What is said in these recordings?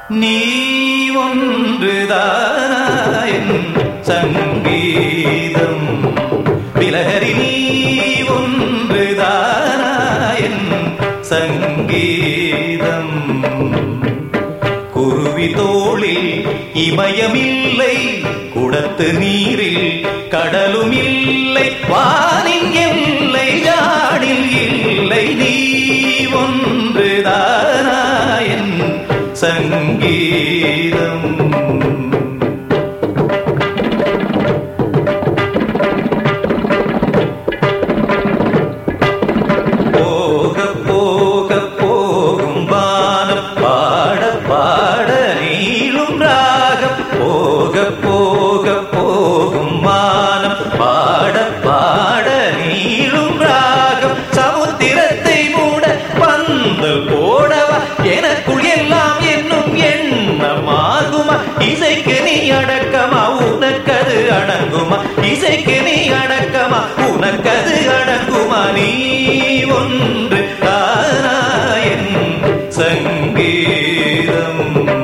நீ ஒன்றுதானாயன் சங்கீதம் விலகரி நீ ஒன்றுதானாயன் சங்கீதம் குருவி தோளில் இமயமில்லை குடத்து நீரில் கடலும் இல்லை வானின் எல்லை ஜாடில் இல்லை நீ ஒன்றுதானாயன் சங்கீதம் போக போக போகும் வானம் பாட பாட நீளும் ராகம் போக போக போகும் வானம் பாட பாட நீளும் ராகம் சமுத்திரத்தை மூட பந்தல் போடவா எனக்குள் எல்லாம் என்னும் எண்ணமாகுமா இசைக்கு நீ அடக்கமா உனக்கது அடங்குமா இசைக்கு நீ அடக்கமா உனக்கது அடங்குமா நீ ஒன்று தானாயன் சங்கீதம்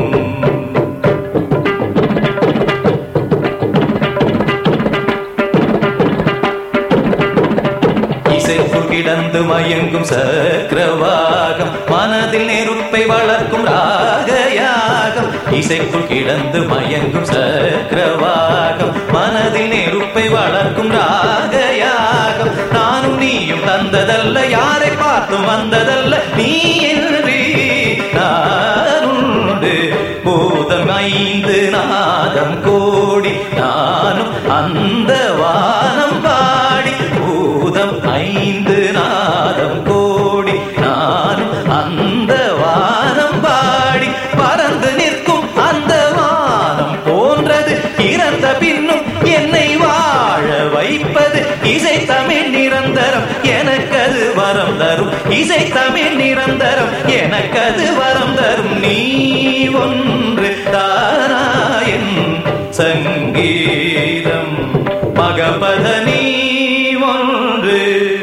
இசைக்குள் கிடந்து மயங்கும் சக்கரவாகம் மனதில் நெருப்பை வளர்க்கும் ராகயாகம் இசைக்குள் கிடந்து மயங்கும் சக்கரவாகம் மனதில் நெருப்பை வளர்க்கும் ராகயாகம் நானும் நீயும் தந்ததல்ல யாரை பார்த்தும் வந்ததல்ல நீ என்று நானுண்டு பூதம் ஐந்து நாதம் கோடி நானும் அந்த வானம் பாடி பூதம் ஐந்து நாதம் கோடி நானும் அந்த வானம் பாடி பறந்து நிற்கும் அந்த வானம் போன்றது இறந்த பின்னும் என்னை வாழ வைப்பது இசை தமிழ் நிரந்தரம் எனக்கது வரம் தரும் இசை தமிழ் நிரந்தரம் எனக்கது வரம் தரும் நீ ஒன்று தாராயன் சங்கீதம் மகபத நீ ஒன்று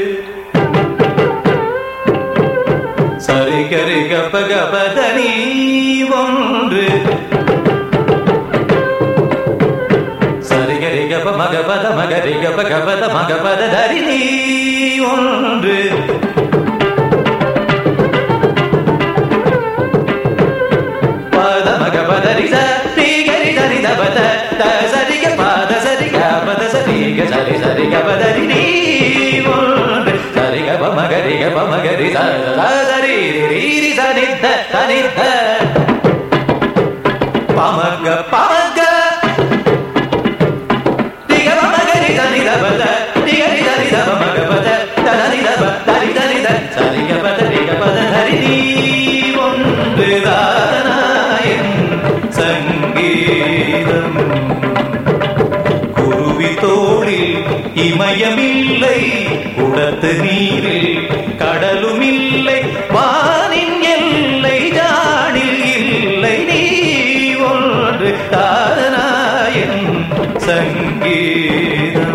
சரி கரி கப கபத நீ ஒன்று சரி கரி கப மகபத மகரி கப கபத மகபத தரி நீ ஒன்று பத மகபத ரிச ரீ கரி தரி தபத த சரி க பத சரி க பத சரி க சரி சரி க பத ரி நீ ஒன்று சரி க ப மகரி க ப மகரி ச ச சரி ரி ரி ச நி த த நி த பமக பமக திக பமகரி த நி த பத திக ரி த நி த பமக பத த த நி த ப த ரி த நி த சரி க பத ரி க பத ஹரி நீ ஒன்று தானாயன் சங்கீதம் குருவி தோளில் இமயமில்லை குடத்து நீரில் கடலும் இல்லை வானின் எல்லை ஜாடில் இல்லை நீ ஒன்று தானாயன் சங்கீதம்